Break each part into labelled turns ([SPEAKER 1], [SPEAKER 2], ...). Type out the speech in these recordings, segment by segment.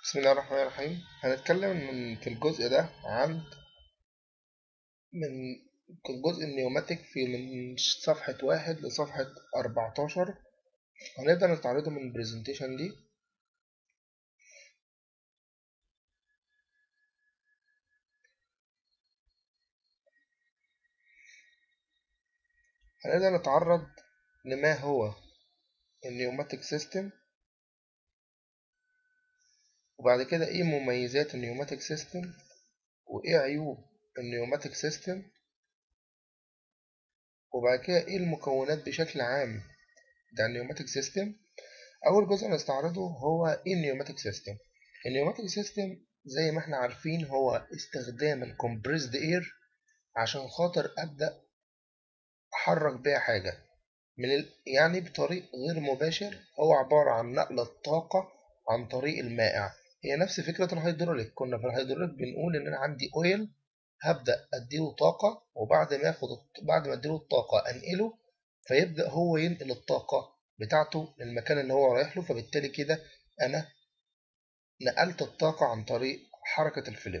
[SPEAKER 1] بسم الله الرحمن الرحيم هنتكلم من في الجزء ده عن من الجزء النيوماتيك في من صفحة واحد لصفحة أربعتاشر هنبدأ نستعرضه من البرزنتيشن دي هنبدأ نتعرض لما هو النيوماتيك سيستم وبعد كده ايه مميزات النيوماتيك سيستم وايه عيوب النيوماتيك سيستم وبعد كده ايه المكونات بشكل عام بتاع النيوماتيك سيستم اول جزء هنستعرضه هو ايه النيوماتيك سيستم النيوماتيك سيستم زي ما احنا عارفين هو استخدام الكومبريسد اير عشان خاطر ابدا احرك بيها حاجه من ال... يعني بطريق غير مباشر هو عباره عن نقل الطاقه عن طريق المائع هي نفس فكره الهيدروليك كنا في الهيدروليك بنقول ان انا عندي اويل هبدا اديله طاقه وبعد ما اخد بعد ما اديله الطاقه انقله فيبدا هو ينقل الطاقه بتاعته للمكان اللي هو رايح له فبالتالي كده انا نقلت الطاقه عن طريق حركه الفلو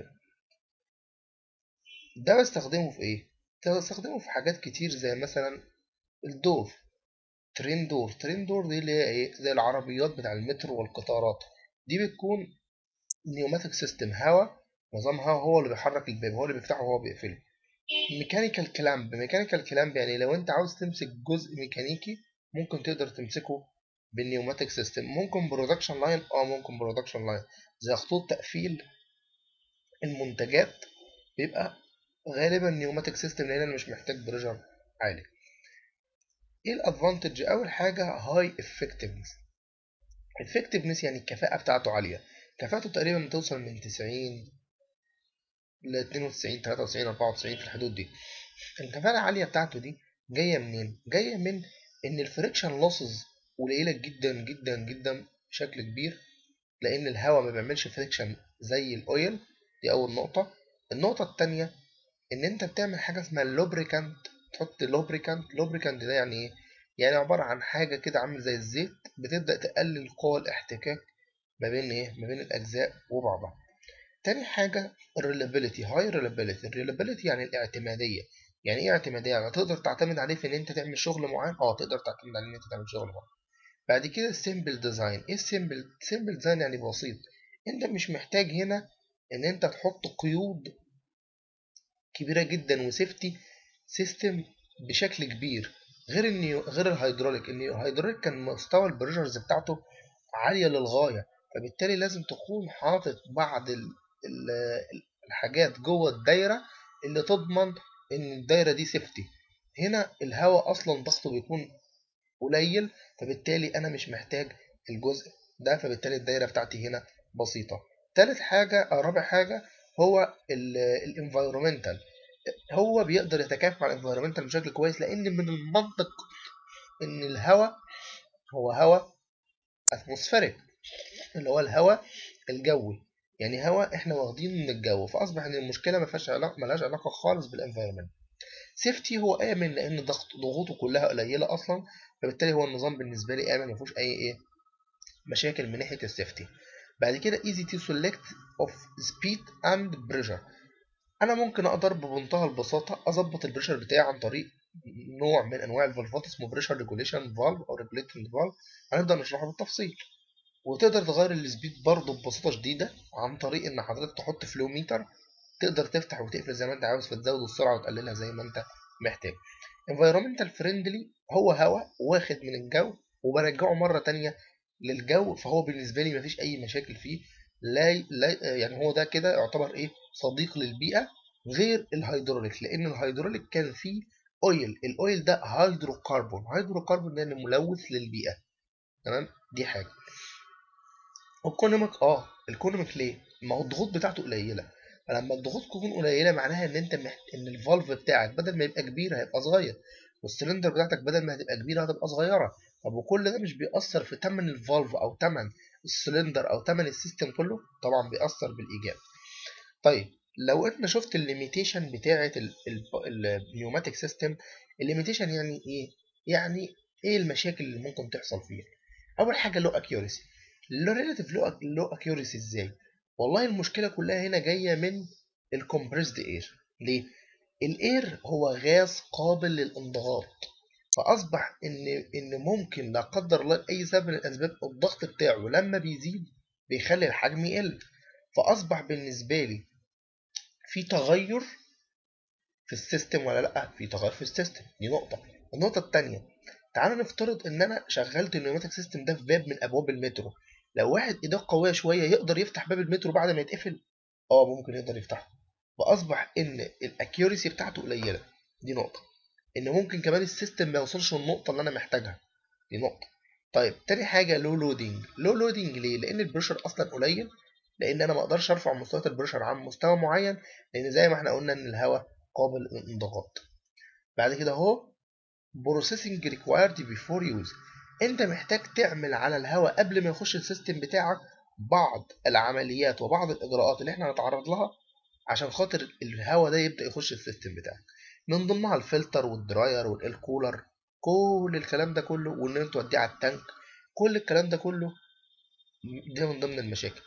[SPEAKER 1] ده بستخدمه في ايه بستخدمه في حاجات كتير زي مثلا الدور ترين دور ترين دور دي اللي هي ايه زي العربيات بتاع المترو والقطارات دي بتكون نيوماتيك سيستم هوا نظام هوا هو اللي بيحرك الباب هو اللي بيفتحه وهو بيقفله ميكانيكال كلامب ميكانيكال كلامب يعني لو انت عاوز تمسك جزء ميكانيكي ممكن تقدر تمسكه بالنيوماتيك سيستم ممكن برودكشن لاين اه ممكن برودكشن لاين زي خطوط تقفيل المنتجات بيبقى غالبا نيوماتيك سيستم لان انا مش محتاج بريشر عالي ايه الادفانتج اول حاجه هاي افكتفنس افكتفنس يعني الكفاءه بتاعته عاليه كفاءته تقريبا بتوصل من 90 ل 92 93 94 في الحدود دي الكفاءه العاليه بتاعته دي جايه منين جايه من ان الفريكشن لوسز قليله جدا جدا جدا بشكل كبير لان الهواء ما بيعملش فريكشن زي الاويل دي اول نقطه النقطه الثانيه ان انت بتعمل حاجه اسمها اللوبريكانت تحط لوبريكانت لوبريكانت ده يعني ايه يعني عباره عن حاجه كده عامل زي الزيت بتبدا تقلل قوى الاحتكاك ما بين ايه ما بين الاجزاء وبعضها تاني حاجه الريلابيليتي هاي ريلابيليتي الريلابيليتي يعني الاعتماديه يعني ايه اعتماديه يعني تقدر تعتمد عليه في ان انت تعمل شغل معين اه تقدر تعتمد عليه ان انت تعمل شغل معين بعد كده السيمبل ديزاين ايه السيمبل سيمبل ديزاين يعني بسيط انت مش محتاج هنا ان انت تحط قيود كبيره جدا وسيفتي سيستم بشكل كبير غير النيو غير الهيدروليك ان الهيدروليك كان مستوى البريشرز بتاعته عاليه للغايه فبالتالي لازم تكون حاطط بعض ال ال الحاجات جوه الدايره اللي تضمن ان الدايره دي سيفتي هنا الهواء اصلا ضغطه بيكون قليل فبالتالي انا مش محتاج الجزء ده فبالتالي الدايره بتاعتي هنا بسيطه تالت حاجه او رابع حاجه هو الانفايرومنتال هو بيقدر يتكيف مع الانفايرمنتال بشكل كويس لان من المنطق ان الهواء هو هواء اتموسفيريك اللي هو الهواء الجوي يعني هواء احنا واخدينه من الجو فاصبح ان المشكله ما فيهاش علاقه ملهاش علاقه خالص بالانفايرمنت سيفتي هو امن لان ضغط ضغوطه كلها قليله اصلا فبالتالي هو النظام بالنسبه لي امن ما فيهوش اي ايه مشاكل من ناحيه السيفتي بعد كده easy to select of speed and pressure انا ممكن اقدر بمنتهى البساطه اظبط البريشر بتاعي عن طريق نوع من انواع الفالفات اسمه بريشر ريجوليشن فالف او ريجوليتنج فالف هنبدا نشرحه بالتفصيل وتقدر تغير السبيد برضه ببساطه شديده عن طريق ان حضرتك تحط فلو ميتر تقدر تفتح وتقفل زي ما انت عاوز فتزود السرعه وتقللها زي ما انت محتاج environmental فريندلي هو هواء واخد من الجو وبرجعه مره تانية للجو فهو بالنسبه لي مفيش اي مشاكل فيه لا, لا يعني هو ده كده يعتبر ايه صديق للبيئه غير الهيدروليك لان الهيدروليك كان فيه اويل الاويل ده هيدروكربون هيدروكربون ده اللي ملوث للبيئه تمام دي حاجه الكونوميك اه الكونوميك ليه ما هو الضغوط بتاعته قليله فلما الضغوط تكون قليله معناها ان انت محت... ان الفالف بتاعك بدل ما يبقى كبير هيبقى صغير والسلندر بتاعتك بدل ما هتبقى كبيره هتبقى صغيره طب وكل ده مش بيأثر في تمن الفالف او تمن السلندر او تمن السيستم كله طبعا بيأثر بالايجاب طيب لو انت شفت الليميتيشن بتاعه النيوماتيك سيستم الليميتيشن يعني ايه يعني ايه المشاكل اللي ممكن تحصل فيه اول حاجه لو اكيوريسي الريلاتيف لو اكيوريسي ازاي والله المشكله كلها هنا جايه من الكومبريسد اير ليه الاير هو غاز قابل للانضغاط فاصبح ان ان ممكن لا قدر الله لاي سبب من الاسباب الضغط بتاعه لما بيزيد بيخلي الحجم يقل فاصبح بالنسبه لي في تغير في السيستم ولا لا في تغير في السيستم دي نقطه النقطه الثانيه تعالوا نفترض ان انا شغلت النيوماتيك سيستم ده في باب من ابواب المترو لو واحد ايده قويه شويه يقدر يفتح باب المترو بعد ما يتقفل اه ممكن يقدر يفتحه فاصبح ان الاكيوريسي بتاعته قليله دي نقطه ان ممكن كمان السيستم ما يوصلش للنقطه اللي انا محتاجها دي نقطه طيب تاني حاجه لو لودنج لو لودنج ليه لان البريشر اصلا قليل لان انا ما اقدرش ارفع مستوى البريشر عن مستوى معين لان زي ما احنا قلنا ان الهواء قابل للانضغاط بعد كده اهو بروسيسنج ريكوايرد بيفور يوز انت محتاج تعمل على الهواء قبل ما يخش السيستم بتاعك بعض العمليات وبعض الاجراءات اللي احنا هنتعرض لها عشان خاطر الهواء ده يبدا يخش السيستم بتاعك من ضمنها الفلتر والدراير والاير كولر كل الكلام ده كله وان انت توديه على التانك كل الكلام ده كله ده من ضمن المشاكل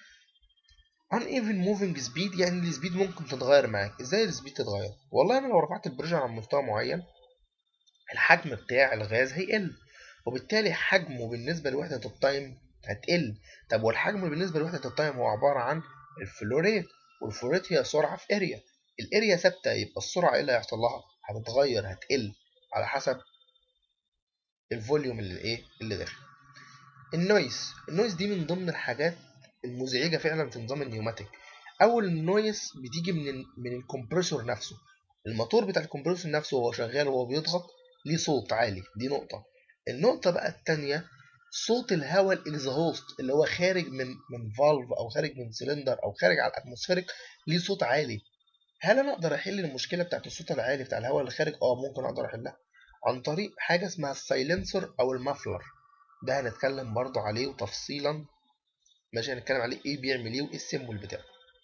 [SPEAKER 1] uneven moving speed يعني السبيد ممكن تتغير معاك ازاي السبيد تتغير والله انا لو رفعت البريشر عن مستوى معين الحجم بتاع الغاز هيقل وبالتالي حجمه بالنسبه لوحده التايم هتقل طب والحجم بالنسبه لوحده التايم هو عباره عن الفلوريت والفلوريت هي سرعه في اريا الاريا ثابته يبقى السرعه ايه اللي هيحصل لها هتتغير هتقل على حسب الفوليوم اللي ايه اللي داخل النويز النويز دي من ضمن الحاجات المزعجه فعلا في نظام النيوماتيك اول النويز بتيجي من من الكمبريسور نفسه الموتور بتاع الكمبريسور نفسه وهو شغال وهو بيضغط ليه صوت عالي دي نقطه النقطه بقى الثانيه صوت الهواء الاكزهوست اللي هو خارج من من فالف او خارج من سلندر او خارج على الاتموسفيريك ليه صوت عالي هل انا اقدر احل المشكله بتاعت الصوت العالي بتاع الهواء اللي خارج اه ممكن اقدر احلها عن طريق حاجه اسمها السايلنسر او المافلر ده هنتكلم برضو عليه تفصيلا ماشي هنتكلم عليه ايه بيعمل ايه وايه السيمبل بتاعه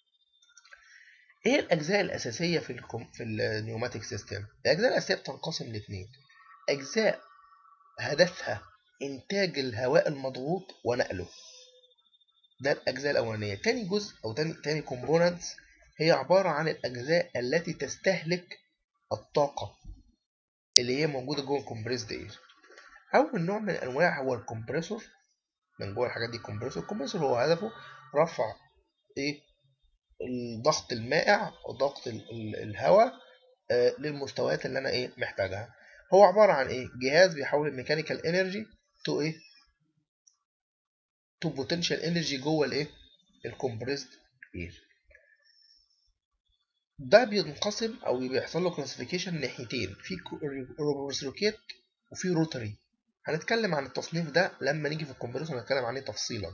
[SPEAKER 1] ايه الاجزاء الاساسيه في الكم في النيوماتيك سيستم الاجزاء الاساسيه بتنقسم لاثنين اجزاء هدفها انتاج الهواء المضغوط ونقله ده الاجزاء الاولانيه تاني جزء او تاني تاني كومبوننتس هي عباره عن الاجزاء التي تستهلك الطاقه اللي هي موجوده جوه الكومبريسد اير اول نوع من الانواع هو الكمبريسور من جوه الحاجات دي الكمبريسور الكمبريسور هو هدفه رفع ايه الضغط المائع وضغط الهواء آه للمستويات اللي انا ايه محتاجها هو عباره عن ايه جهاز بيحول الميكانيكال انرجي تو ايه تو بوتنشال انرجي جوه الايه الكومبريسد اير ده بينقسم او بيحصل له كلاسيفيكيشن ناحيتين في روبروسروكيت وفي روتري هنتكلم عن التصنيف ده لما نيجي في الكمبريسور هنتكلم عليه تفصيلا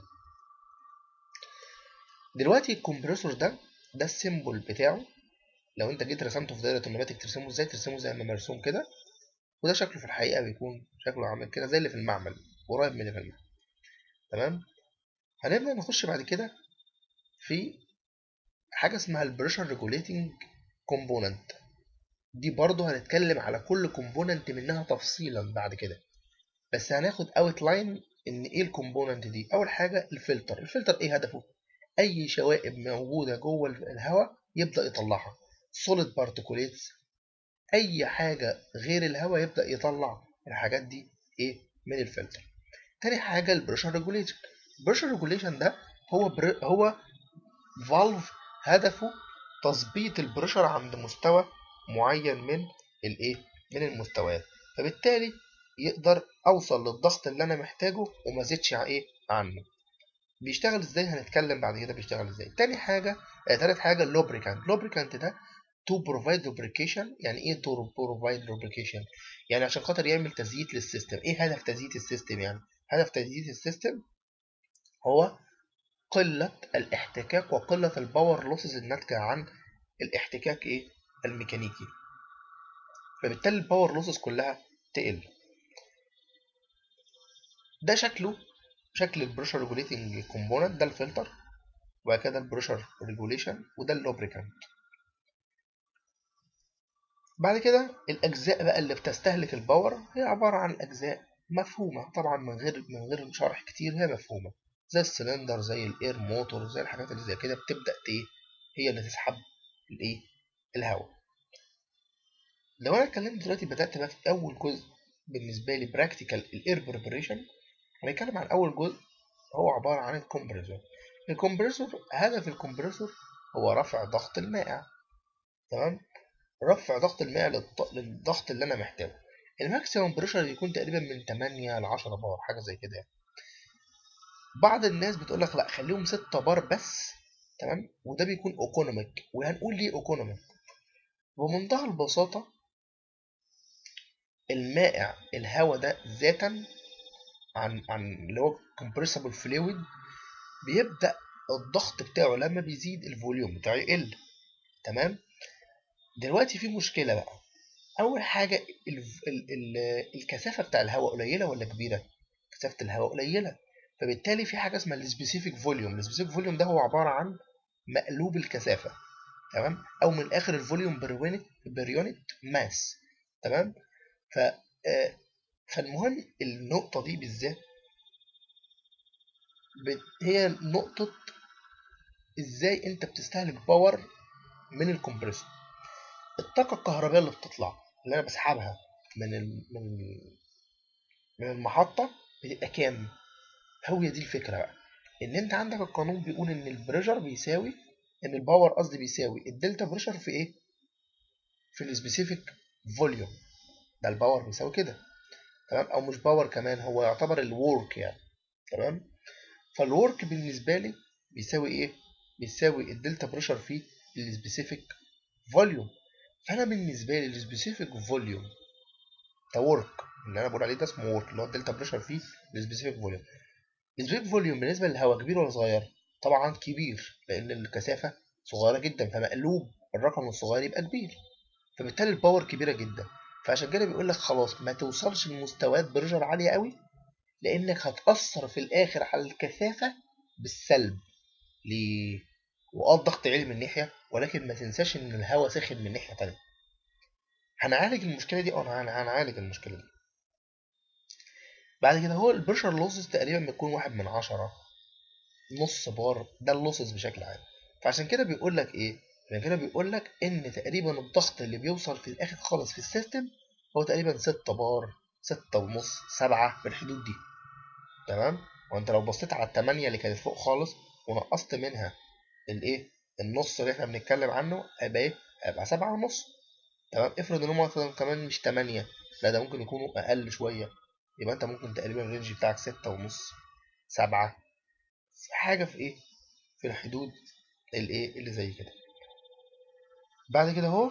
[SPEAKER 1] دلوقتي الكمبريسور ده ده السيمبل بتاعه لو انت جيت رسمته في دايره النماتيك ترسمه ازاي ترسمه زي ما مرسوم كده وده شكله في الحقيقه بيكون شكله عامل كده زي اللي في المعمل قريب من اللي في المعمل تمام هنبدا نخش بعد كده في حاجه اسمها البريشر ريجوليتنج كومبوننت دي برضه هنتكلم على كل كومبوننت منها تفصيلا بعد كده بس هناخد اوت لاين ان ايه الكومبوننت دي اول حاجه الفلتر الفلتر ايه هدفه اي شوائب موجوده جوه الهواء يبدا يطلعها solid particulates اي حاجه غير الهواء يبدا يطلع الحاجات دي ايه من الفلتر تاني حاجه البريشر ريجوليشن البريشر ريجوليشن ده هو بر... هو فالف هدفه تظبيط البريشر عند مستوى معين من الايه من المستويات فبالتالي يقدر اوصل للضغط اللي انا محتاجه وما زيدش ايه عنه بيشتغل ازاي هنتكلم بعد كده بيشتغل ازاي تاني حاجه آه تالت حاجه اللوبريكانت اللوبريكانت ده تو بروفايد لوبريكيشن يعني ايه تو بروفايد لوبريكيشن يعني عشان خاطر يعمل تزييت للسيستم ايه هدف تزييت السيستم يعني هدف تزييت السيستم هو قله الاحتكاك وقله الباور لوسز الناتجه عن الاحتكاك ايه الميكانيكي فبالتالي الباور لوسز كلها تقل ده شكله شكل البريشر ريجوليتنج كومبوننت ده الفلتر وبعد كده البريشر ريجوليشن وده اللوبريكانت بعد كده الاجزاء بقى اللي بتستهلك الباور هي عباره عن اجزاء مفهومه طبعا من غير من غير شرح كتير هي مفهومه زي السلندر زي الاير موتور زي الحاجات اللي زي كده بتبدا ايه هي اللي تسحب الايه الهواء لو انا اتكلمت دلوقتي بدات بقى في اول جزء بالنسبه لي براكتيكال الاير بريبريشن هنتكلم عن اول جزء هو عباره عن الكمبريسور الكمبريسور هدف الكمبريسور هو رفع ضغط المائع تمام رفع ضغط المائع للضغط اللي انا محتاجه الماكسيمم بريشر بيكون تقريبا من 8 ل 10 بار حاجه زي كده يعني. بعض الناس بتقول لك لا خليهم 6 بار بس تمام وده بيكون ايكونوميك وهنقول ليه ايكونوميك بمنتهى البساطه المائع الهواء ده ذاتا عن عن اللي هو compressible فلويد بيبدا الضغط بتاعه لما بيزيد الفوليوم بتاعه يقل تمام دلوقتي في مشكله بقى اول حاجه ال ال ال الكثافه بتاع الهواء قليله ولا كبيره كثافه الهواء قليله فبالتالي في حاجه اسمها السبيسيفيك فوليوم السبيسيفيك فوليوم ده هو عباره عن مقلوب الكثافه تمام او من الاخر الفوليوم بير يونت بير يونت ماس تمام ف فالمهم النقطه دي بالذات هي نقطه ازاي انت بتستهلك باور من الكمبريسور الطاقه الكهربائيه اللي بتطلع اللي انا بسحبها من من من المحطه بتبقى كام هو دي الفكره بقى ان انت عندك القانون بيقول ان البريشر بيساوي ان الباور قصدي بيساوي الدلتا بريشر في ايه في السبيسيفيك فوليوم ده الباور بيساوي كده تمام او مش باور كمان هو يعتبر الورك يعني تمام فالورك بالنسبه لي بيساوي ايه بيساوي الدلتا بريشر في السبيسيفيك فوليوم فانا بالنسبه لي السبيسيفيك فوليوم ده ورك اللي انا بقول عليه ده اسمه ورك اللي هو الدلتا بريشر فيه السبيسيفيك فوليوم السبيسيفيك فوليوم بالنسبه للهواء كبير ولا صغير طبعا كبير لان الكثافه صغيره جدا فمقلوب الرقم الصغير يبقى كبير فبالتالي الباور كبيره جدا فعشان كده بيقول لك خلاص ما توصلش لمستويات بريشر عاليه قوي لانك هتاثر في الاخر على الكثافه بالسلب ليه واه الضغط عالي من ناحيه ولكن ما تنساش ان الهواء سخن من ناحيه تانية هنعالج المشكله دي اه هنعالج المشكله دي بعد كده هو البريشر لوسز تقريبا بتكون واحد من عشرة نص بار ده اللوسز بشكل عام فعشان كده بيقول لك ايه عشان كده بيقول لك ان تقريبا الضغط اللي بيوصل في الاخر خالص في السيستم هو تقريبا ستة بار ستة ونص سبعة في الحدود دي تمام وانت لو بصيت على التمانية اللي كانت فوق خالص ونقصت منها الايه النص اللي احنا بنتكلم عنه هيبقى ايه هيبقى سبعة ونص تمام افرض ان هم مثلا كمان مش تمانية لا ده ممكن يكونوا اقل شوية يبقى انت ممكن تقريبا الرينج بتاعك ستة ونص سبعة حاجة في ايه في الحدود الايه اللي زي كده بعد كده اهو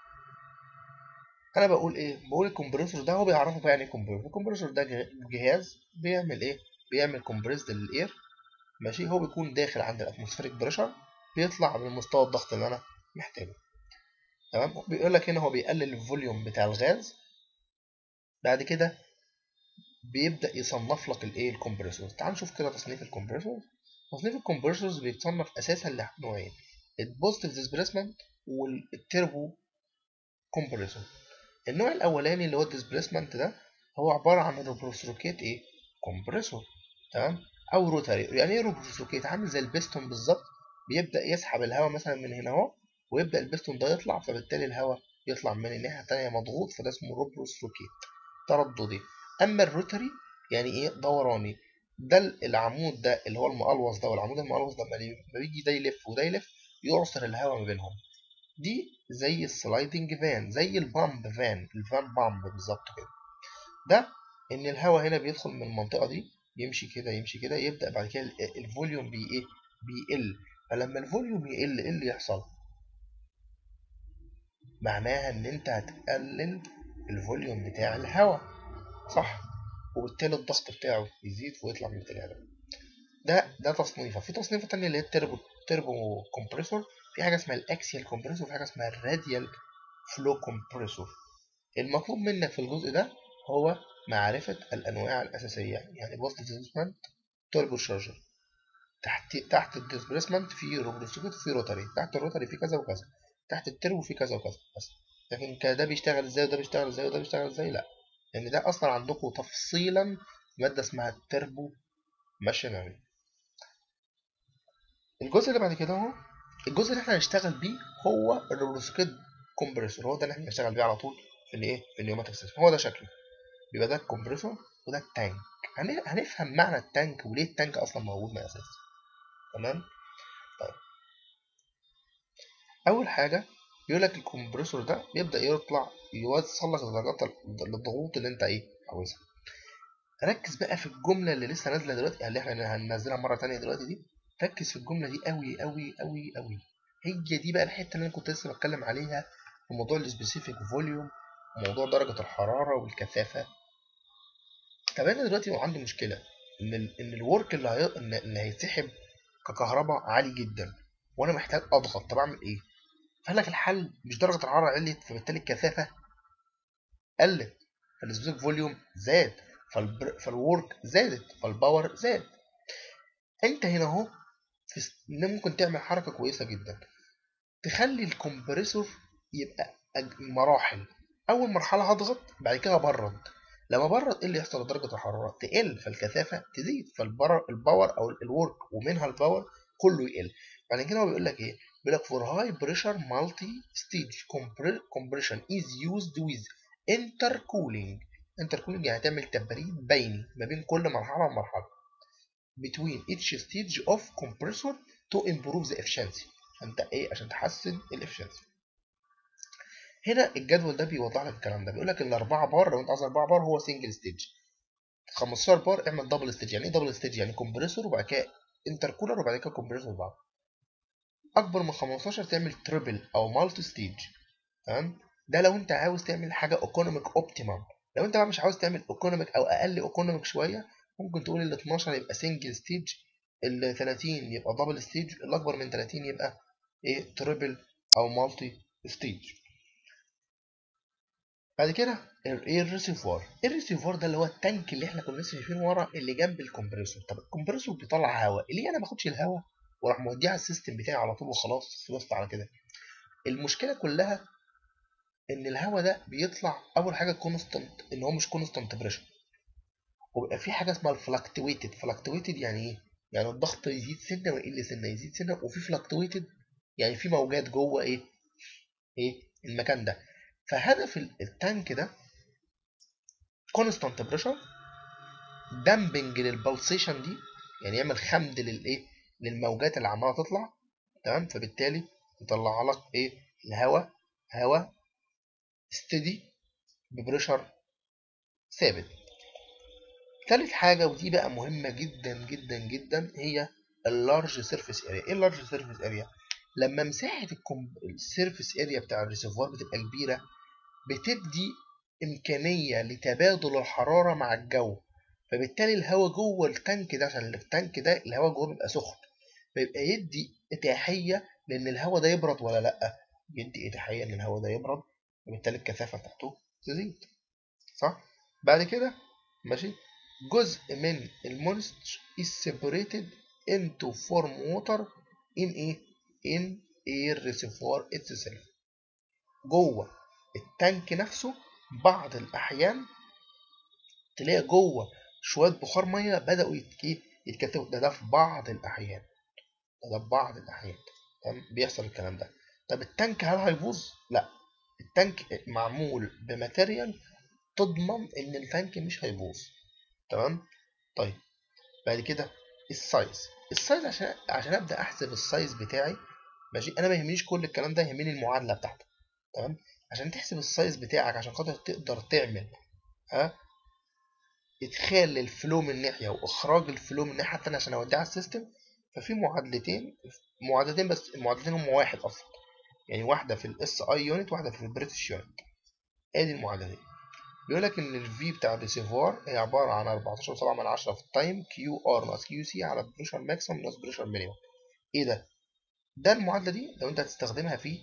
[SPEAKER 1] انا بقول ايه بقول الكمبريسور ده هو بيعرفه بقى يعني ايه كمبريسور الكمبريسور ده جهاز بيعمل ايه بيعمل كومبريسد للاير ماشي هو بيكون داخل عند الاتموسفيريك بريشر بيطلع من مستوى الضغط اللي انا محتاجه تمام بيقول لك هنا هو بيقلل الفوليوم بتاع الغاز بعد كده بيبدا يصنف لك الايه الكمبريسور تعال نشوف كده تصنيف الكمبريسور تصنيف الكمبريسورز بيتصنف اساسا لنوعين البوزيتيف ديسبيسمنت والتربو كومبريسور النوع الاولاني اللي هو الديسبيسمنت ده هو عباره عن روبروستروكيت ايه كومبريسور تمام او روتاري يعني ايه روبروستروكيت عامل زي البستون بالظبط بيبدا يسحب الهواء مثلا من هنا اهو ويبدا البستون ده يطلع فبالتالي الهواء يطلع من الناحيه الثانيه مضغوط فده اسمه روبروستروكيت ترددي اما الروتاري يعني ايه دوراني ده العمود ده اللي هو المقلوص ده والعمود المقلوص ده لما بيجي ده يلف وده يلف يعصر الهواء ما بينهم دي زي السلايدنج فان زي البامب فان الفان بامب بالظبط كده ده ان الهواء هنا بيدخل من المنطقه دي يمشي كده يمشي كده يبدا بعد كده الفوليوم بي ايه بيقل فلما الفوليوم يقل ايه اللي يحصل معناها ان انت هتقلل الفوليوم بتاع الهواء صح وبالتالي الضغط بتاعه يزيد ويطلع من الاتجاه ده ده ده تصنيفه في تصنيفه تانية اللي هي التربو تربو كومبريسور في حاجه اسمها الاكسيال كومبريسور في حاجه اسمها الراديال فلو كومبريسور المطلوب منك في الجزء ده هو معرفة الأنواع الأساسية يعني بوست ديسبيسمنت توربو شارجر تحت تحت الديسبيسمنت في روبروستوكيت وفي روتاري تحت الروتاري في كذا وكذا تحت التربو في كذا وكذا بس لكن ده بيشتغل ازاي وده بيشتغل ازاي وده بيشتغل ازاي لا لأن يعني ده أصلا عندكم تفصيلا مادة اسمها التربو ماشينري الجزء اللي بعد كده اهو الجزء اللي احنا هنشتغل بيه هو الروبروسكيت كومبريسور هو ده اللي احنا هنشتغل بيه على طول في الايه في النيوماتيك سيستم هو ده شكله بيبقى ده الكمبريسور وده التانك هن- هنفهم معنى التانك وليه التانك اصلا موجود من الاساس تمام طيب اول حاجه يقول لك الكمبريسور ده بيبدا يطلع يوصل لك درجات ال- الضغوط اللي انت ايه عاوزها ركز بقى في الجمله اللي لسه نازله دلوقتي اللي احنا هننزلها مره تانية دلوقتي دي ركز في الجمله دي قوي قوي قوي قوي هي دي بقى الحته اللي انا كنت لسه بتكلم عليها في موضوع السبيسيفيك فوليوم وموضوع درجه الحراره والكثافه طب انا دلوقتي عنده مشكله ان ال ان الورك اللي هي... إن- اللي هيتسحب ككهرباء عالي جدا وانا محتاج اضغط طب اعمل ايه فقال لك الحل مش درجه الحراره علت فبالتالي الكثافه قلت فالسبيسيفيك فوليوم زاد فالبر... فالورك زادت فالباور زاد انت هنا اهو في س- ممكن تعمل حركه كويسه جدا تخلي الكمبريسور يبقى أج- مراحل اول مرحله هضغط بعد كده ابرد لما ابرد ايه اللي يحصل درجه الحراره تقل فالكثافه تزيد فالباور او الورك ومنها الباور كله يقل بعد كده هو بيقول لك ايه بيقول لك for high pressure multi stage compression is used with intercooling intercooling يعني تعمل تبريد بيني ما بين كل مرحله ومرحله between each stage of compressor to improve the efficiency انت ايه عشان تحسن الافشنسي هنا الجدول ده بيوضح لك الكلام ده بيقول لك الاربعه بار لو انت عايز اربعه بار هو سنجل ستيج 15 بار اعمل دبل ستيج يعني ايه دبل ستيج يعني كومبريسور وبعد كده انتركولر وبعد كده كومبريسور بعض اكبر من 15 تعمل تريبل او مالتي ستيج تمام ده لو انت عاوز تعمل حاجه ايكونوميك اوبتيمم لو انت بقى مش عاوز تعمل ايكونوميك او اقل ايكونوميك شويه ممكن تقول ال 12 يبقى سنجل ستيج ال 30 يبقى دبل ستيج الاكبر من 30 يبقى ايه تريبل او مالتي ستيج بعد كده ال- ايه الريسيفوار الريسيفوار ده اللي هو التانك اللي احنا كنا لسه شايفينه ورا اللي جنب الكمبريسور طب الكمبريسور بيطلع هواء ليه انا ما باخدش الهواء واروح موديه على السيستم بتاعي على طول وخلاص خلصت على كده المشكله كلها ان الهواء ده بيطلع اول حاجه كونستانت ان هو مش كونستانت بريشر وبيبقى في حاجه اسمها الفلكتويتد فلكتويتد يعني ايه يعني الضغط يزيد سنه ويقل سنه يزيد سنه وفي فلكتويتد يعني في موجات جوه ايه ايه المكان ده فهدف ال- التانك ده كونستانت بريشر دامبنج للبلسيشن دي يعني يعمل خمد للايه للموجات اللي عماله تطلع تمام فبالتالي يطلع لك ايه الهواء هواء ستدي ببريشر ثابت تالت حاجة ودي بقى مهمة جدا جدا جدا هي اللارج سيرفيس اريا ايه اللارج سيرفيس اريا لما مساحة السيرفيس اريا بتاع الريسيفوار بتبقى كبيرة بتدي إمكانية لتبادل الحرارة مع الجو فبالتالي الهواء جوه التانك ده عشان التانك ده الهواء جوه بيبقى سخن فيبقى يدي إتاحية لأن الهواء ده يبرد ولا لأ يدي إتاحية إن الهواء ده يبرد وبالتالي الكثافة بتاعته تزيد صح بعد كده ماشي جزء من المونستر is separated into form water in a in a reservoir itself جوه التانك نفسه بعض الأحيان تلاقي جوه شوية بخار مية بدأوا يت- إيه؟ يتكتبوا ده ده في بعض الأحيان ده ده في بعض الأحيان تمام بيحصل الكلام ده طب التانك هل هيبوظ؟ لا التانك معمول بماتيريال تضمن إن التانك مش هيبوظ تمام طيب بعد كده السايز السايز عشان عشان ابدا احسب السايز بتاعي ماشي انا ما يهمنيش كل الكلام ده يهمني المعادله بتاعتك تمام عشان تحسب السايز بتاعك عشان خاطر تقدر تعمل ها ادخال الفلو من ناحيه واخراج الفلو من الناحيه التانيه عشان اوديه على السيستم ففي معادلتين معادلتين بس المعادلتين هم واحد اصلا يعني واحده في الاس اي يونت واحده في البريتش يونت ادي المعادلتين بيقول لك ان الفي بتاع الريسيفوار هي عباره عن 14.7 من 10 في التايم كيو ار ناقص كيو سي على بريشر ماكسيمم ناقص بريشر مينيمم ايه ده ده المعادله دي لو انت هتستخدمها في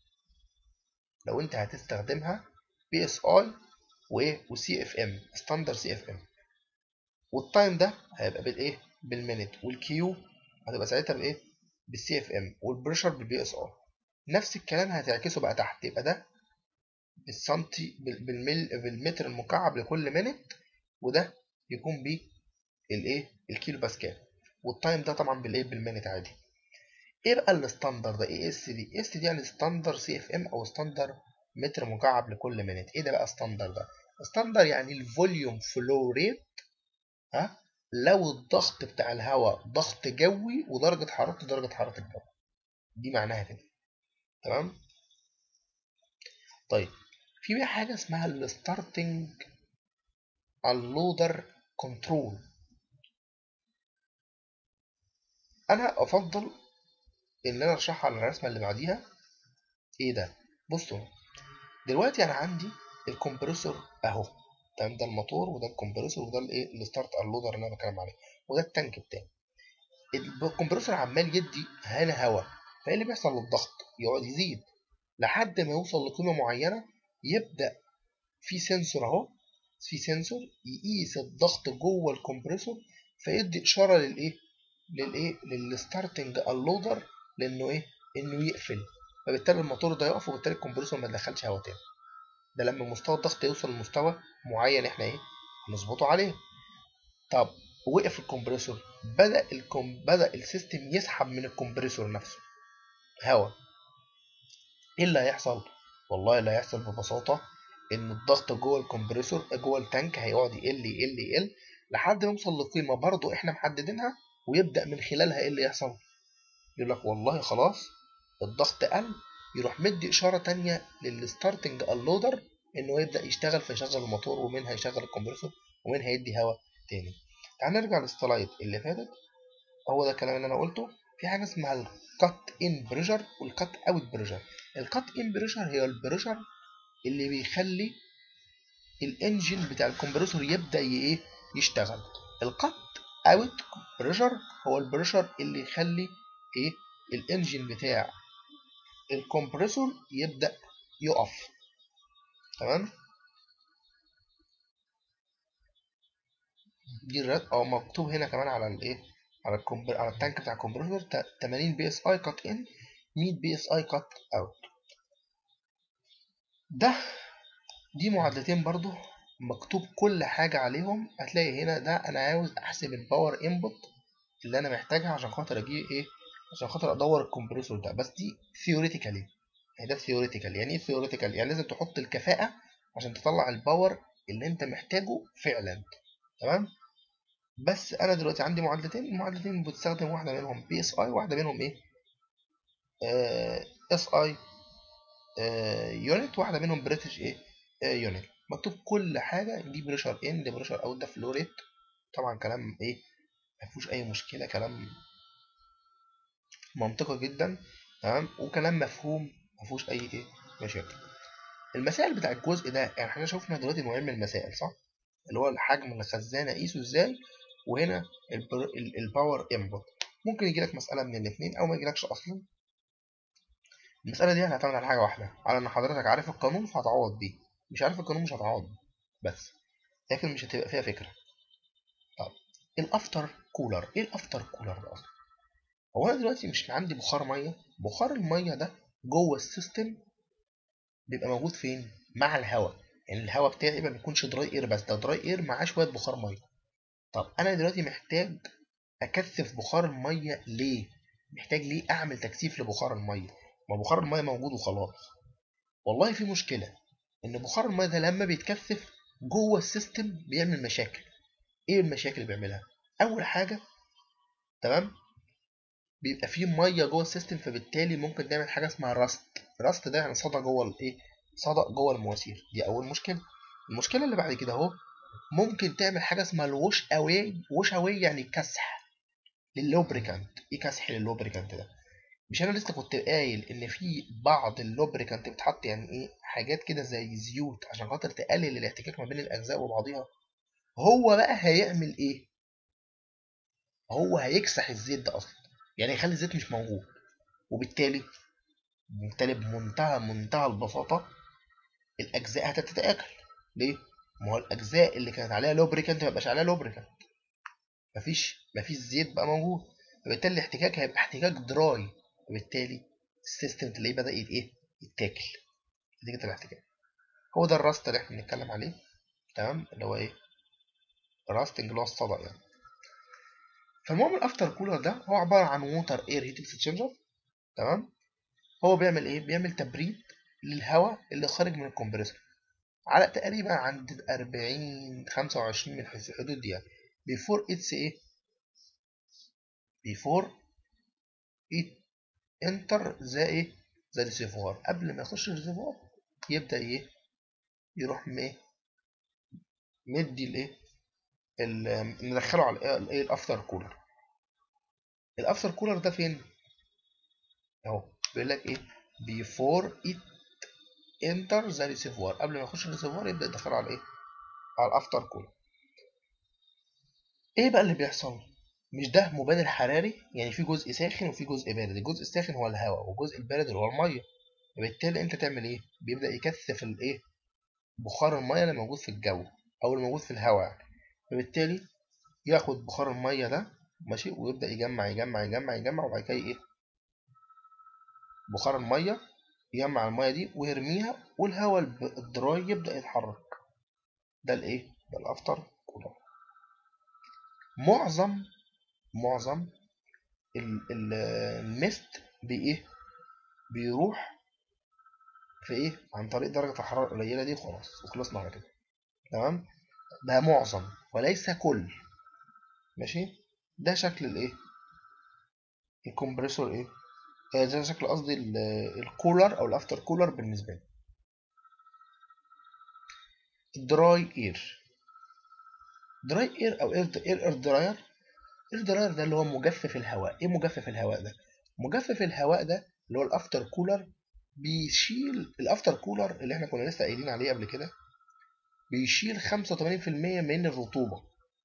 [SPEAKER 1] لو انت هتستخدمها بي اس اي وايه وسي اف ام ستاندر سي اف ام والتايم ده هيبقى بالايه بالمينت والكيو هتبقى ساعتها بايه بالسي اف ام والبريشر بالبي اس اي نفس الكلام هتعكسه بقى تحت يبقى ده بالسنتي بال- بالمل بالمتر المكعب لكل مينت وده يكون بالايه الكيلو باسكال والتايم ده طبعا بالايه بالمينت عادي ايه بقى الستاندر ده ايه اس دي اس دي يعني ستاندر سي اف ام او ستاندر متر مكعب لكل مينت ايه ده بقى ستاندر ده ستاندر يعني الفوليوم فلو ريت ها لو الضغط بتاع الهواء ضغط جوي ودرجة حرارته درجة حرارة الجو دي معناها كده تمام طيب في بقى حاجة اسمها الستارتنج اللودر كنترول انا افضل ان انا اشرحها على الرسمه اللي بعديها ايه ده بصوا دلوقتي انا عندي الكمبريسور اهو تمام ده الموتور وده الكمبريسور وده الايه الستارت اللودر اللي انا بتكلم عليه وده التانك بتاعي الكمبريسور عمال يدي هنا هواء فايه اللي بيحصل للضغط يقعد يزيد لحد ما يوصل لقيمه معينه يبدا في سنسور اهو في سنسور يقيس الضغط جوه الكمبريسور فيدي اشاره للايه للايه للستارتنج اللودر لانه ايه انه يقفل فبالتالي الموتور ده يقف وبالتالي الكمبريسور ما يدخلش هواء تاني ده لما مستوى الضغط يوصل لمستوى معين احنا ايه نظبطه عليه طب وقف الكمبريسور بدا الكم بدا السيستم يسحب من الكمبريسور نفسه هواء ايه اللي هيحصل والله اللي هيحصل ببساطه ان الضغط جوه الكمبريسور جوه التانك هيقعد يقل يقل يقل لحد ما يوصل لقيمه برضو احنا محددينها ويبدا من خلالها ايه اللي يحصل يقول لك والله خلاص الضغط قل يروح مدي اشاره تانية للستارتنج اللودر انه يبدا يشتغل فيشغل الموتور ومنها يشغل الكمبريسور ومنها يدي هواء تاني تعال نرجع للسلايد اللي فاتت هو ده الكلام اللي انا قلته في حاجه اسمها الكات ان بريشر والكات اوت بريشر الكات ان بريشر هي البريشر اللي بيخلي الانجن بتاع الكمبريسور يبدا ايه يشتغل الكات اوت بريشر هو البريشر اللي يخلي ايه الانجن بتاع الكمبريسور يبدا يقف تمام دي الرد او مكتوب هنا كمان على الايه على الكمبر على التانك بتاع الكمبريسور 80 بي اس اي كات ان 100 بي اس اي كات اوت ده دي معادلتين برضو مكتوب كل حاجة عليهم هتلاقي هنا ده أنا عاوز أحسب الباور انبوت اللي أنا محتاجها عشان خاطر أجيب إيه عشان خاطر أدور الكمبريسور ده بس دي ثيوريتيكالي يعني ده ثيوريتيكال يعني إيه ثيوريتيكال يعني لازم تحط الكفاءة عشان تطلع الباور اللي أنت محتاجه فعلا تمام بس أنا دلوقتي عندي معادلتين المعادلتين بتستخدم واحدة منهم بي اس اي واحدة منهم إيه اس اي يونت واحدة منهم بريتش إيه يونت مكتوب كل حاجة دي بريشر ان دي بريشر اوت ده فلو ريت طبعا كلام ايه مفيهوش اي مشكلة كلام منطقي جدا تمام وكلام مفهوم مفيهوش اي ايه مشاكل المسائل بتاع الجزء ده يعني احنا شفنا دلوقتي نوعين من المسائل صح اللي هو الحجم الخزان اقيسه ازاي وهنا الباور انبوت ممكن يجي لك مسألة من الاثنين او ما يجيلكش اصلا المسألة دي هتعتمد على حاجة واحدة على ان حضرتك عارف القانون فهتعوض بيه مش عارف القانون مش هتعوض بس لكن مش هتبقى فيها فكرة طب الافتر كولر ايه الافتر كولر ده اصلا هو انا دلوقتي مش عندي بخار ميه بخار الميه ده جوه السيستم بيبقى موجود فين مع الهواء يعني الهواء بتاعي ما بيكونش دراي اير بس ده دراي اير معاه شويه بخار ميه طب انا دلوقتي محتاج اكثف بخار الميه ليه محتاج ليه اعمل تكثيف لبخار الميه ما بخار الميه موجود وخلاص والله في مشكله ان بخار الميه ده لما بيتكثف جوه السيستم بيعمل مشاكل ايه المشاكل اللي بيعملها اول حاجه تمام بيبقى فيه ميه جوه السيستم فبالتالي ممكن تعمل حاجه اسمها راست راست ده يعني صدى جوه الايه صدى جوه المواسير دي اول مشكله المشكله اللي بعد كده اهو ممكن تعمل حاجه اسمها الوش اواي وش اواي يعني كسح لللوبريكانت ايه كسح لللوبريكانت ده مش انا لسه كنت قايل ان في بعض اللوبريكانت بتحط يعني ايه حاجات كده زي زيوت عشان خاطر تقلل الاحتكاك ما بين الاجزاء وبعضها هو بقى هيعمل ايه هو هيكسح الزيت ده اصلا يعني يخلي الزيت مش موجود وبالتالي بالتالي بمنتهى منتهى البساطه الاجزاء هتتاكل ليه ما هو الاجزاء اللي كانت عليها لوبريكانت ما بقاش عليها لوبريكانت مفيش مفيش زيت بقى موجود فبالتالي الاحتكاك هيبقى احتكاك دراي وبالتالي السيستم تلاقيه بدا ايه يتاكل نتيجه الاحتكاك هو ده الراست اللي احنا بنتكلم عليه تمام اللي هو ايه راستنج اللي هو الصدى يعني فالمهم الافتر كولر ده هو عباره عن ووتر اير هيت اكسشينجر تمام هو بيعمل ايه بيعمل تبريد للهواء اللي خارج من الكمبريسور على تقريبا عند 40 25 من الحدود دي يعني before it's ايه before it enter ذا ايه ذا ريسيفوار قبل ما يخش الريسيفوار يبدأ ايه يروح ايه مدي الايه ندخله على الايه الافتر كولر الافتر كولر ده فين اهو بيقول لك ايه before it enter the reservoir قبل ما يخش الريسيفوار يبدا يدخله على ايه على الافتر كولر ايه بقى اللي بيحصل مش ده مبادل حراري يعني في جزء ساخن وفي جزء بارد الجزء الساخن هو الهواء والجزء البارد اللي هو الميه وبالتالي انت تعمل ايه بيبدا يكثف الايه بخار الميه اللي موجود في الجو او اللي موجود في الهواء يعني فبالتالي ياخد بخار الميه ده ماشي ويبدا يجمع يجمع يجمع يجمع وبعد كده ايه بخار الميه يجمع الميه دي ويرميها والهواء الدراي يبدا يتحرك ده الايه ده الافتر كولر معظم معظم المست بايه بيروح في ايه عن طريق درجه الحراره القليله دي وخلاص وخلصنا على كده تمام ده معظم وليس كل ماشي ده شكل الايه الكمبريسور ايه ده شكل قصدي الكولر او الافتر كولر بالنسبه لي الدراي اير دراي اير او اير اير دراير اير دراير ده اللي هو مجفف الهواء ايه مجفف الهواء ده مجفف الهواء ده اللي هو الافتر كولر بيشيل الافتر كولر اللي احنا كنا لسه قايلين عليه قبل كده بيشيل 85% من الرطوبه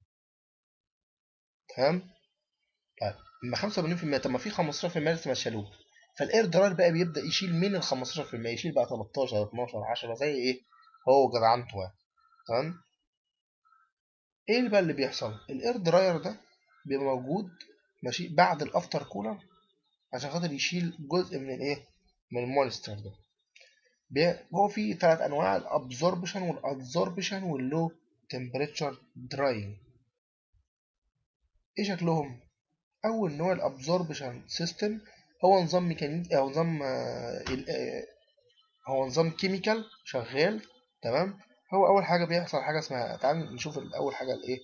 [SPEAKER 1] تمام طيب اما 85% طب ما في 15% لسه ما شالوه فالاير دراير بقى بيبدا يشيل من ال 15% يشيل بقى 13 12 10 زي ايه هو جدعنته يعني تمام ايه اللي بقى اللي بيحصل الاير دراير ده بيبقى موجود ماشي بعد الافتر كولر عشان خاطر يشيل جزء من الايه من المونستر ده هو في ثلاث انواع الابزوربشن والادزوربشن واللو تمبريتشر دراينج ايه شكلهم اول نوع الابزوربشن سيستم هو نظام ميكانيكي او نظام هو نظام كيميكال شغال تمام هو اول حاجه بيحصل حاجه اسمها تعال نشوف اول حاجه الايه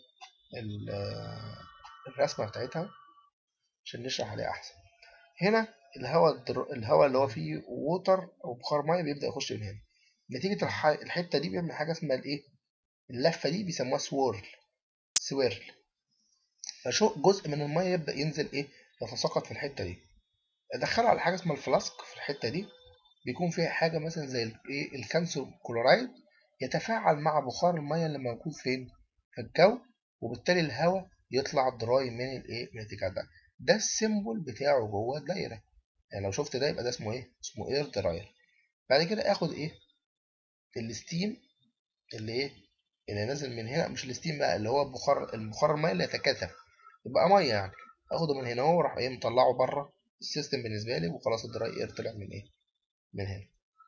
[SPEAKER 1] الرسمه بتاعتها عشان نشرح عليها احسن هنا الهواء الدر... الهواء اللي هو فيه ووتر او بخار ميه بيبدا يخش من هنا نتيجه الح... الحته دي بيعمل حاجه اسمها الايه اللفه دي بيسموها سويرل سويرل فشو جزء من الميه يبدا ينزل ايه يتساقط في الحته دي ادخله على حاجه اسمها الفلاسك في الحته دي بيكون فيها حاجه مثلا زي الايه الكالسيوم كلورايد يتفاعل مع بخار الميه اللي موجود فين في الجو وبالتالي الهواء يطلع دراي من الايه من الاتجاه ده ده السيمبل بتاعه جوه الدايره يعني لو شفت ده يبقى ده اسمه ايه اسمه اير دراير بعد كده اخد ايه الستيم اللي ايه اللي نازل من هنا مش الستيم بقى اللي هو بخار البخار الميه اللي يتكاثف يبقى ميه يعني اخده من هنا اهو راح ايه مطلعه بره السيستم بالنسبه لي وخلاص الدراي اير طلع من ايه من هنا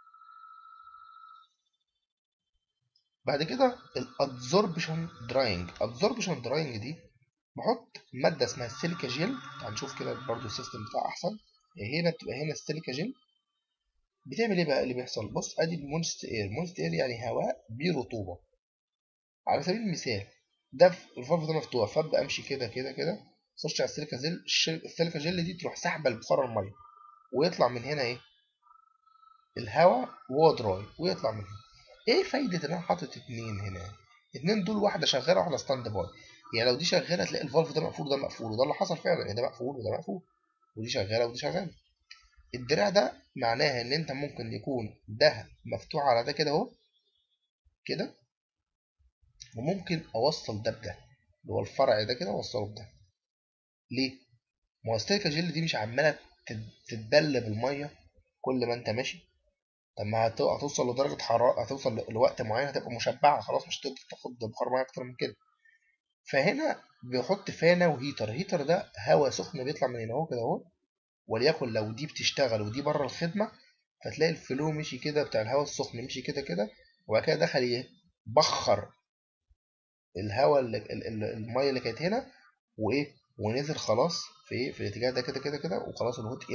[SPEAKER 1] بعد كده الادزوربشن دراينج ادزوربشن دراينج دي بحط ماده اسمها السيليكا جيل هنشوف كده برضو السيستم بتاعها احسن هنا بتبقى هنا السيليكا جيل بتعمل ايه بقى اللي بيحصل بص ادي المونست اير مونست اير يعني هواء برطوبه على سبيل المثال ده الفالف ده مفتوح فابدا امشي كده كده كده اخش على السيليكا جيل السيليكا جيل دي تروح سحبه البخار الميه ويطلع من هنا ايه الهواء وهو دراي ويطلع من هنا ايه فايده ان انا حاطط اتنين هنا اتنين دول واحده شغاله وواحده ستاند باي يعني لو دي شغاله تلاقي الفالف ده مقفول وده مقفول وده اللي حصل فعلا يعني ده مقفول وده مقفول ودي شغاله ودي شغاله الدراع ده معناها ان انت ممكن يكون ده مفتوح على ده كده اهو كده وممكن اوصل ده بده اللي هو الفرع ده كده اوصله بده ليه ما هو السيليكا جيل دي مش عماله تتبل بالميه كل ما انت ماشي طب ما هتوصل لدرجه حراره هتوصل لوقت معين هتبقى مشبعه خلاص مش هتقدر تاخد بخار ميه اكتر من كده فهنا بيحط فانا وهيتر هيتر ده هواء سخن بيطلع من هنا اهو كده اهو وليكن لو دي بتشتغل ودي بره الخدمه فتلاقي الفلو مشي كده بتاع الهواء السخن مشي كده كده وبعد كده دخل ايه بخر الهواء الميه اللي كانت هنا وايه ونزل خلاص في ايه في الاتجاه ده كده كده كده وخلاص الهوت اير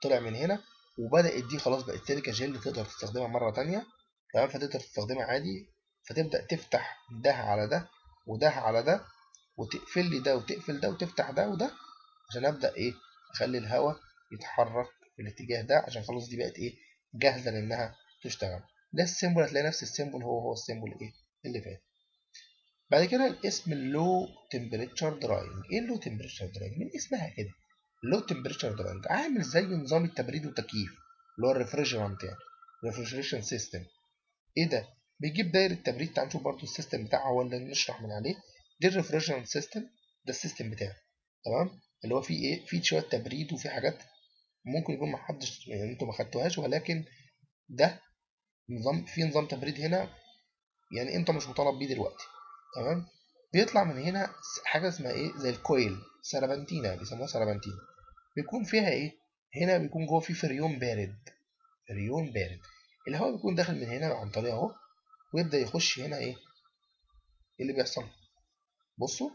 [SPEAKER 1] طلع من هنا وبدأت دي خلاص بقت سيليكا جل تقدر تستخدمها مرة تانية تمام فتقدر تستخدمها عادي فتبدأ تفتح ده على ده وده على ده وتقفل لي ده وتقفل ده وتفتح ده وده عشان أبدأ إيه أخلي الهواء يتحرك في الاتجاه ده عشان خلاص دي بقت إيه جاهزة لأنها تشتغل ده السيمبل هتلاقي نفس السيمبل هو هو السيمبل إيه اللي فات بعد كده الاسم اللو تمبريتشر دراينج ايه اللو تمبريتشر دراينج من اسمها كده لو تمبريتشر دراينج عامل زي نظام التبريد والتكييف اللي هو الريفريجرانت يعني ريفريجريشن سيستم ايه ده بيجيب دايره تبريد تعال نشوف برضو السيستم بتاعها ولا نشرح من عليه دي الريفريجرانت سيستم ده السيستم بتاعه تمام اللي هو فيه ايه فيه شويه تبريد وفيه حاجات ممكن يكون محدش يعني انتوا ما خدتوهاش ولكن ده نظام في نظام تبريد هنا يعني انت مش مطالب بيه دلوقتي تمام بيطلع من هنا حاجه اسمها ايه زي الكويل سربنتينا بيسموها سربنتينا بيكون فيها ايه هنا بيكون جوه في فريون بارد فريون بارد الهواء بيكون داخل من هنا عن طريق اهو ويبدا يخش هنا ايه ايه اللي بيحصل بصوا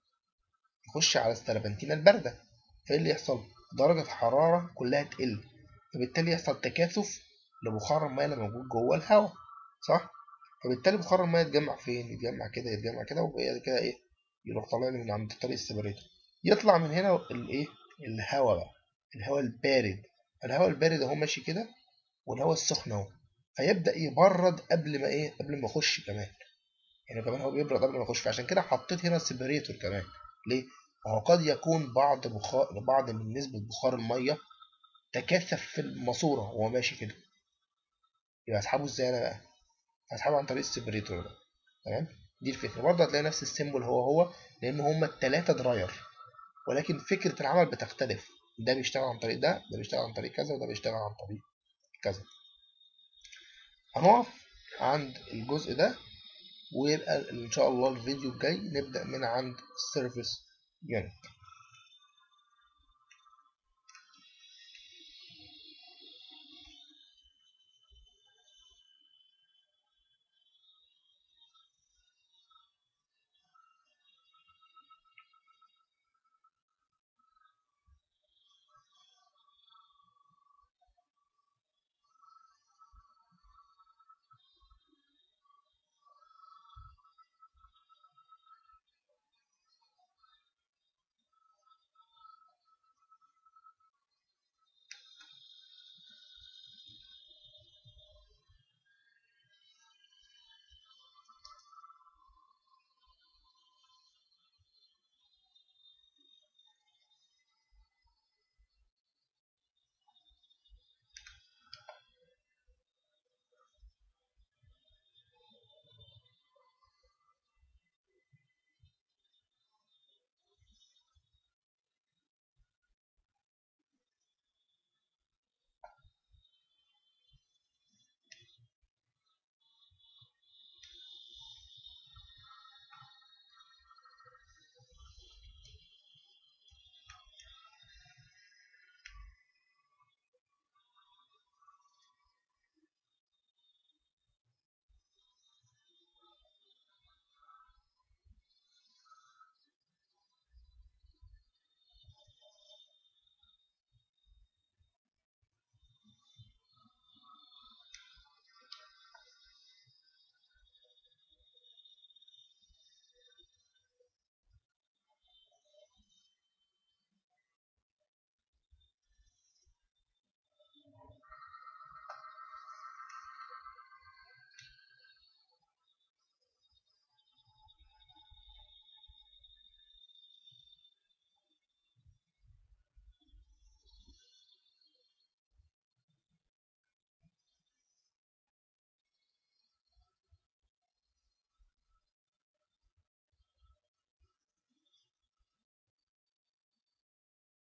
[SPEAKER 1] يخش على السربنتينا البارده فايه اللي يحصل درجه الحراره كلها تقل فبالتالي يحصل تكاثف لبخار الميه اللي موجود جوه الهواء صح فبالتالي بخار الميه يتجمع فين يتجمع كده يتجمع كده وبعد كده ايه يروح طالع لي من عند طريق السبريتور يطلع من هنا الايه الهواء بقى الهواء البارد الهواء البارد اهو ماشي كده والهواء السخن اهو فيبدا يبرد قبل ما ايه قبل ما يخش كمان يعني كمان هو بيبرد قبل ما يخش فعشان كده حطيت هنا السبريتور كمان ليه هو قد يكون بعض بخار بعض من نسبه بخار الميه تكاثف في الماسوره وهو ماشي كده يبقى اسحبه ازاي انا بقى هسحبه عن طريق السبريتور ده تمام دي الفكره برضه هتلاقي نفس السيمبل هو هو لان هما التلاتة دراير ولكن فكره العمل بتختلف ده بيشتغل عن طريق ده ده بيشتغل عن طريق كذا وده بيشتغل عن طريق كذا هنقف عند الجزء ده ويبقى ان شاء الله الفيديو الجاي نبدا من عند السيرفيس يونت